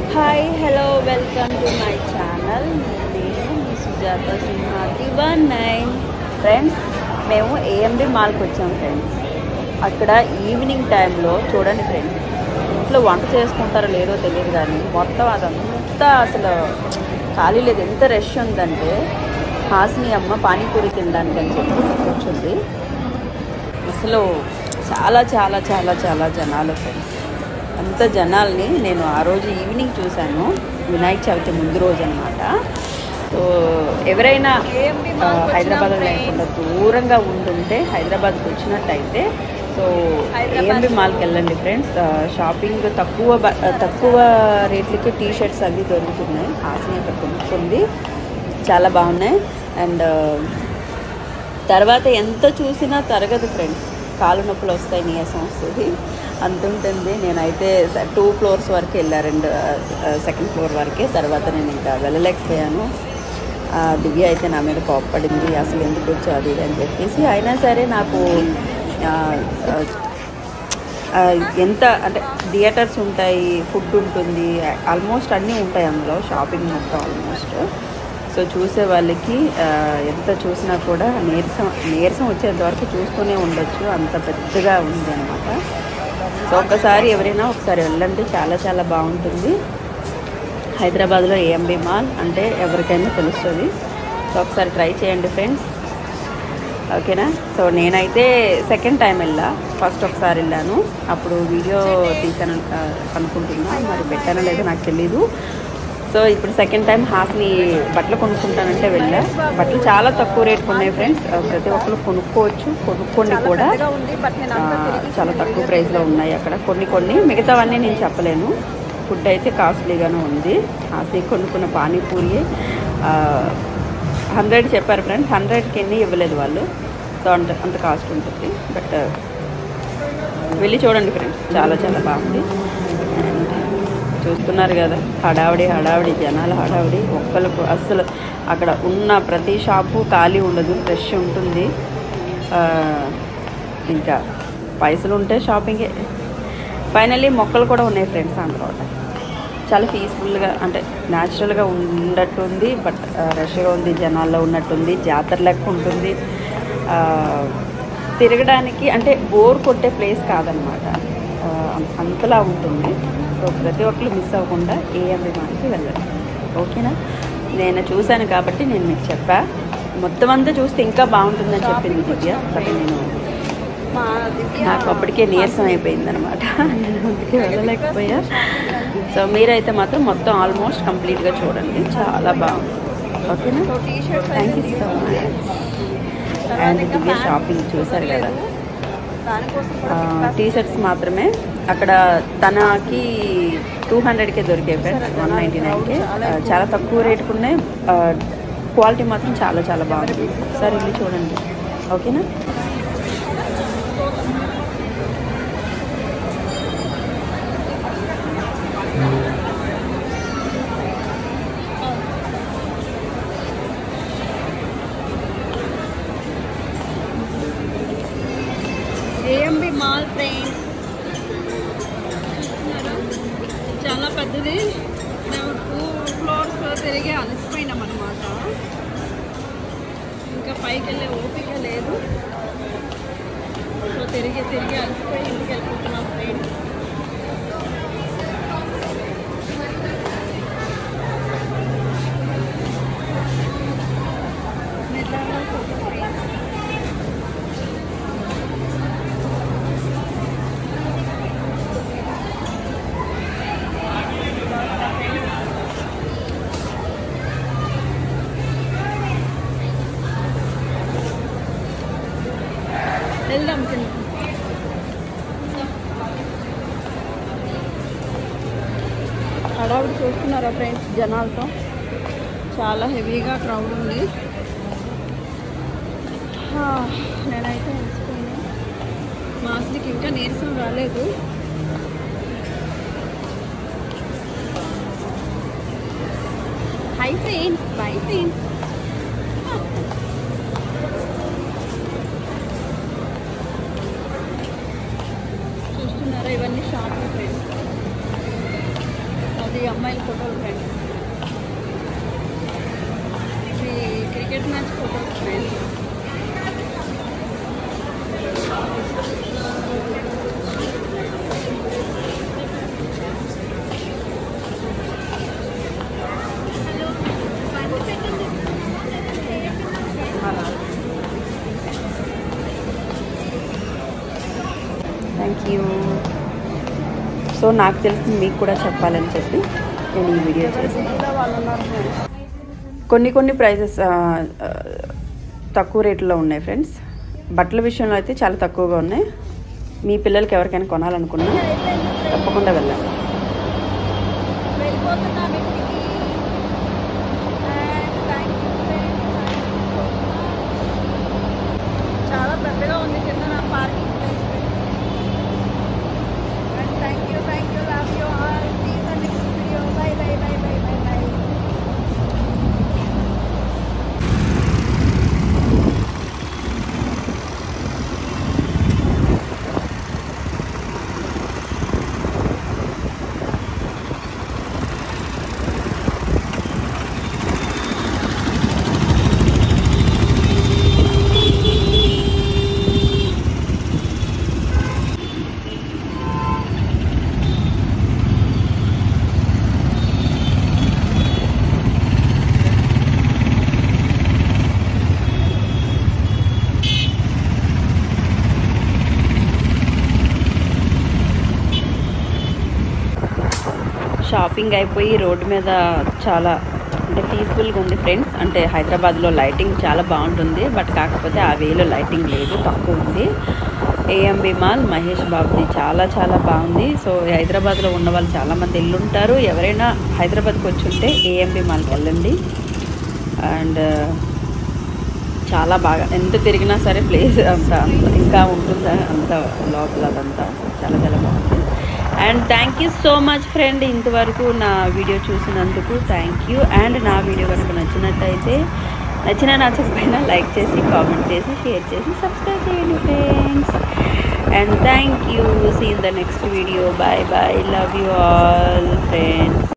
Hi hello welcome to my channel నేను మీ సుజాత సింహాతి వన్ నైన్ ఫ్రెండ్స్ మేము ఏఎండి మాల్కి వచ్చాం ఫ్రెండ్స్ అక్కడ ఈవినింగ్ టైంలో చూడండి ఫ్రెండ్స్ ఇంట్లో వంట చేసుకుంటారో లేదో తెలియదు కానీ మొత్తం అదంతా అసలు ఖాళీ లేదు ఎంత రష్ ఉందంటే హాసిని అమ్మ పానీపూరి తినడానికి అని చెప్పి కూర్చుంది అసలు చాలా చాలా చాలా చాలా జనాలు ఫ్రెండ్స్ అంత జనాల్ని నేను ఆ రోజు ఈవినింగ్ చూశాను వినాయక చవితి ముందు రోజు అనమాట సో ఎవరైనా ఆ, హైదరాబాద్లో లేకుండా దూరంగా ఉంటుంటే హైదరాబాద్కి వచ్చినట్టయితే సో ఏఎంబి మాల్కి వెళ్ళండి ఫ్రెండ్స్ ఆ, షాపింగ్ తక్కువ బ- తక్కువ రేట్లకి టీ షర్ట్స్ అవి దొరుకుతున్నాయి హాసిని అక్కడ కొనుక్కుంది చాలా బాగున్నాయి అండ్ తర్వాత ఎంత చూసినా తరగదు ఫ్రెండ్స్ కాలు నొప్పులు వస్తాయి నీరసం వస్తుంది అంత ఉంటుంది నేనైతే టూ ఫ్లోర్స్ వరకు వెళ్ళారండి సెకండ్ ఫ్లోర్ వరకే తర్వాత నేను ఇంకా వెళ్ళలేకపోయాను ఆ, దివ్య అయితే నా మీద కోప్పడింది అసలు ఎందుకు వచ్చావు అది ఇది అని చెప్పేసి అయినా సరే నాకు ఆ, ఆ, ఆ, ఎంత అంటే థియేటర్స్ ఉంటాయి ఫుడ్ ఉంటుంది ఆల్మోస్ట్ అన్నీ ఉంటాయి అందులో షాపింగ్ మొత్తం ఆల్మోస్ట్ సో చూసే వాళ్ళకి ఆ, ఎంత చూసినా కూడా నీరసం నీరసం వచ్చేంత వరకు చూస్తూనే ఉండొచ్చు అంత పెద్దగా ఉంది అనమాట సో ఒక్కసారి ఎవరైనా ఒకసారి వెళ్ళండి చాలా చాలా బాగుంటుంది హైదరాబాద్లో ఏఎంబి మాల్ అంటే ఎవరికైనా తెలుస్తుంది సో ఒకసారి ట్రై చేయండి ఫ్రెండ్స్ ఓకేనా సో నేనైతే సెకండ్ టైం వెళ్ళా ఫస్ట్ ఒకసారి వెళ్ళాను అప్పుడు వీడియో తీసాను ఆ, అనుకుంటున్నా మరి పెట్టానో లేదో నాకు తెలీదు సో ఇప్పుడు సెకండ్ టైం హాస్ని బట్టలు కొనుక్కుంటానంటే వెళ్ళా బట్టలు చాలా తక్కువ రేట్కి ఉన్నాయి ఫ్రెండ్స్ ఆ, ప్రతి ఒక్కరు కొనుక్కోవచ్చు కొనుక్కోండి కూడా ఆ, చాలా తక్కువ ప్రైస్లో ఉన్నాయి అక్కడ కొన్ని కొన్ని మిగతావన్నీ నేను చెప్పలేను ఫుడ్ అయితే కాస్ట్లీగానే ఉంది హాస్ని కొనుక్కున్న పానీపూరి హండ్రెడ్ చెప్పారు ఫ్రెండ్స్ హండ్రెడ్కి ఎన్ని ఇవ్వలేదు వాళ్ళు సో అంత అంత కాస్ట్ ఉంటుంది బట్ వెళ్ళి చూడండి ఫ్రెండ్స్ చాలా చాలా బాగుంది And చూస్తున్నారు కదా హడావిడి హడావిడి జనాల హడావిడి ఒక్కరికి అస్సలు అక్కడ ఉన్న ప్రతి షాపు ఖాళీ ఉండదు ఫ్రెష్ ఉంటుంది ఆ, ఇంకా పైసలు ఉంటే షాపింగే ఫైనల్లీ మొక్కలు కూడా ఉన్నాయి ఫ్రెండ్స్ అందులో చాలా పీస్ఫుల్గా అంటే న్యాచురల్గా ఉన్నట్టుంది బట్ రష్గా ఉంది జనాల్లో ఉన్నట్టుంది జాతర లెక్క ఉంటుంది ఆ, తిరగడానికి అంటే బోర్ కొట్టే ప్లేస్ కాదనమాట ఆ, అంతలా ఉంటుంది సో ప్రతి ఒక్కరు మిస్ అవ్వకుండా ఏఎంబి మాల్కి వెళ్ళండి ఓకేనా నేను చూశాను కాబట్టి నేను మీకు చెప్పా మొత్తం అంతా చూస్తే ఇంకా బాగుంటుందని చెప్పింది దివ్య బట్ నేను నాకు అప్పటికే నీరసం అయిపోయింది అనమాట నేను అందుకే వెళ్ళలేకపోయా సో మీరైతే మాత్రం మొత్తం ఆల్మోస్ట్ కంప్లీట్గా చూడండి చాలా బాగుంది ఓకేనా thank you so much and Divya shopping చూసారు కదా టీ షర్ట్స్ మాత్రమే అక్కడ తనకి టూ హండ్రెడ్కే దొరికాయి ఫ్రెండ్స్ వన్ నైంటీ నైన్కే చాలా తక్కువ రేటుకు ఉన్నాయి క్వాలిటీ మాత్రం చాలా చాలా బాగుంది సరే వెళ్ళి చూడండి ఓకేనా ఏఎంబి మాల్ ఫ్రెండ్స్ చాలా పెద్దది మేము టూ ఫ్లోర్స్ తిరిగి అలసిపోయినాం అనమాట ఇంకా పైకి వెళ్ళే ఓపిక లేదు సో తిరిగి తిరిగి అలసిపోయి ఇంటికి వెళ్ళిపోతున్నాం ఫ్రెండ్స్ వెళ్దాం కింద హడావుడి చూస్తున్నారా ఫ్రెండ్స్ జనాలతో చాలా హెవీగా క్రౌడ్ ఉంది హా, నేనైతే అలసిపోయినా మాస్కి ఇంకా నీరసం రాలేదు హై ఫ్రెండ్స్ బై ఫ్రెండ్స్ చూస్తున్నారా ఇవన్నీ షాపింగ్ ఫ్రెండ్స్ అది అమ్మాయిల ఫోటోలు ఫ్రెండ్స్ ఇది క్రికెట్ మ్యాచ్ ఫోటోలు ఫ్రెండ్స్ థ్యాంక్ యూ సో నాకు తెలిసింది మీకు కూడా చెప్పాలని చెప్పి నేను ఈ వీడియో చేశాను ఇలా వాళ్ళు ఉన్నారు ఫ్రెండ్స్ కొన్ని కొన్ని ప్రైజెస్ తక్కువ రేట్లో ఉన్నాయి ఫ్రెండ్స్ బట్టల విషయంలో అయితే చాలా తక్కువగా ఉన్నాయి మీ పిల్లలకి ఎవరికైనా కొనాలనుకున్నా తప్పకుండా వెళ్ళండి వెళ్ళిపోతున్నాం ఇంటికి And thank you friends. చాలా పెద్దగా ఉంది కింద నా parking place and thank you thank you love you all see the next video bye bye bye bye bye bye shopping అయిపోయి రోడ్డు మీద చాలా అంటే పీస్ఫుల్గా ఉంది ఫ్రెండ్స్ అంటే హైదరాబాద్లో లైటింగ్ చాలా బాగుంటుంది బట్ కాకపోతే ఆ వేలో లైటింగ్ లేదు తక్కువ ఉంది ఏఎంబి మాల్ మహేష్ బాబుది చాలా చాలా బాగుంది సో హైదరాబాద్లో ఉన్న వాళ్ళు చాలామంది ఎల్లుంటారు ఎవరైనా హైదరాబాద్కి వచ్చి ఉంటే ఏఎంబి మాల్కి వెళ్ళండి అండ్ చాలా బాగా ఎంత తిరిగినా సరే ప్లేస్ అంత అంత ఇంకా ఉంటుందా అంత లోపల అదంతా చాలా చాలా బాగుంది and thank you so much friend ఇంతవరకు నా వీడియో చూసినందుకు థ్యాంక్ యూ అండ్ నా వీడియో కనుక నచ్చినట్టయితే నచ్చినా నచ్చకపోయినా లైక్ చేసి కామెంట్ చేసి షేర్ చేసి సబ్స్క్రైబ్ చేయండి friends and thank you see in the next video bye bye love you all friends